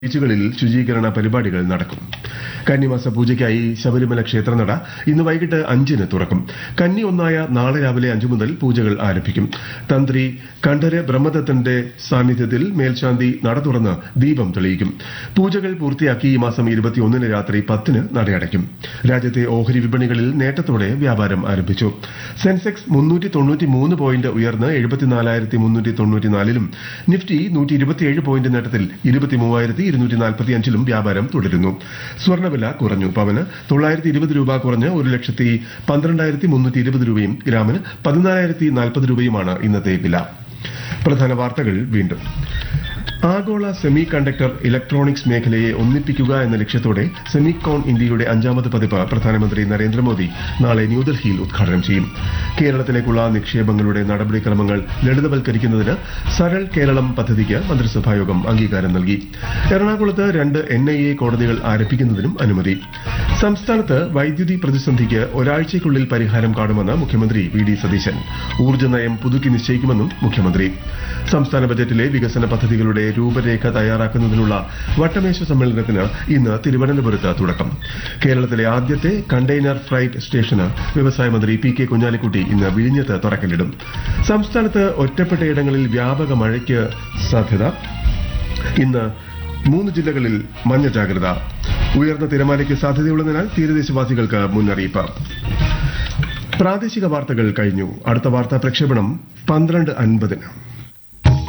ബീച്ചുകളിൽ ശുചീകരണ പരിപാടികൾ നടക്കും കന്നിമാസ പൂജയ്ക്കായി ശബരിമല ക്ഷേത്രനട ഇന്ന് വൈകിട്ട് അഞ്ചിന് തുറക്കും കന്നി ഒന്നായ നാളെ രാവിലെ അഞ്ചു മുതൽ പൂജകൾ ആരംഭിക്കും തന്ത്രി കണ്ഠര് ബ്രഹ്മദത്തന്റെ സാന്നിധ്യത്തിൽ മേൽശാന്തി നട തുറന്ന് ദീപം തെളിയിക്കും പൂജകൾ പൂർത്തിയാക്കി ഈ മാസം ഇരുപത്തിയൊന്നിന് രാത്രി പത്തിന് നടയടയ്ക്കും രാജ്യത്തെ ഓഹരി വിപണികളിൽ നേട്ടത്തോടെ വ്യാപാരം ആരംഭിച്ചു സെൻസെക്സ് മുന്നൂറ്റി തൊണ്ണൂറ്റി മൂന്ന് പോയിന്റ് ഉയർന്ന് എഴുപത്തിനാലായിരത്തി മുന്നൂറ്റി തൊണ്ണൂറ്റിനാലിലും നിഫ്റ്റി നൂറ്റി ഇരുപത്തിയേഴ് പോയിന്റ് നേട്ടത്തിൽ ഇരുപത്തിമൂവായിരത്തി ഇരുന്നൂറ്റി നാൽപ്പത്തിയഞ്ചിലും വ്യാപാരം തുടരുന്നു സ്വർണ്ണവില കുറഞ്ഞു പവന് തൊള്ളായിരത്തി ഇരുപത് രൂപ കുറഞ്ഞ് ഒരു ലക്ഷത്തി പന്ത്രണ്ടായിരത്തി മുന്നൂറ്റി ഇരുപത് രൂപയും ഗ്രാമിന് പതിനാലായിരത്തി നാൽപ്പത് രൂപയുമാണ് ഇന്നത്തെ വില പ്രധാന വാർത്തകൾ വീണ്ടും ആഗോള സെമി കണ്ടക്ടർ ഇലക്ട്രോണിക്സ് മേഖലയെ ഒന്നിപ്പിക്കുക എന്ന ലക്ഷ്യത്തോടെ സെമികോൺ ഇന്ത്യയുടെ അഞ്ചാമത് പതിപ്പ് പ്രധാനമന്ത്രി നരേന്ദ്രമോദി നാളെ ന്യൂഡൽഹിയിൽ ഉദ്ഘാടനം ചെയ്യും കേരളത്തിലേക്കുള്ള നിക്ഷേപങ്ങളുടെ നടപടിക്രമങ്ങൾ ലളിതവൽക്കരിക്കുന്നതിന് സരൾ കേരളം പദ്ധതിക്ക് മന്ത്രിസഭായോഗം അംഗീകാരം നൽകി എറണാകുളത്ത് രണ്ട് എൻ ഐ എ കോടതികൾ ആരംഭിക്കുന്നതിനും അനുമതി സംസ്ഥാനത്ത് വൈദ്യുതി പ്രതിസന്ധിക്ക് ഒരാഴ്ചയ്ക്കുള്ളിൽ പരിഹാരം കാണുമെന്ന് മുഖ്യമന്ത്രി വി ഡി സതീശൻ ഊർജ്ജ നയം പുതുക്കി നിശ്ചയിക്കുമെന്നും മുഖ്യമന്ത്രി സംസ്ഥാന ബജറ്റിലെ വികസന പദ്ധതികളുടെ രൂപരേഖ തയ്യാറാക്കുന്നതിനുള്ള വട്ടമേശ സമ്മേളനത്തിന് ഇന്ന് തിരുവനന്തപുരത്ത് തുടക്കം കേരളത്തിലെ ആദ്യത്തെ കണ്ടെയ്നർ ഫ്രൈറ്റ് സ്റ്റേഷന് വ്യവസായ മന്ത്രി പി കെ കുഞ്ഞാലിക്കുട്ടി ഇന്ന് വിഴിഞ്ഞത്ത് തുറക്കല്ലിടും സംസ്ഥാനത്ത് ഒറ്റപ്പെട്ടയിടങ്ങളിൽ വ്യാപക മഴയ്ക്ക് സാധ്യത ഇന്ന് മൂന്ന് ജില്ലകളിൽ മഞ്ഞ ജാഗ്രത ഉയർന്ന തിരമാലയ്ക്ക് സാധ്യതയുള്ളതിനാൽ തീരദേശവാസികൾക്ക് മുന്നറിയിപ്പ് പ്രാദേശിക വാർത്തകൾ കഴിഞ്ഞു അടുത്ത വാർത്താ പ്രക്ഷേപണം പന്ത്രണ്ട് അൻപതിന്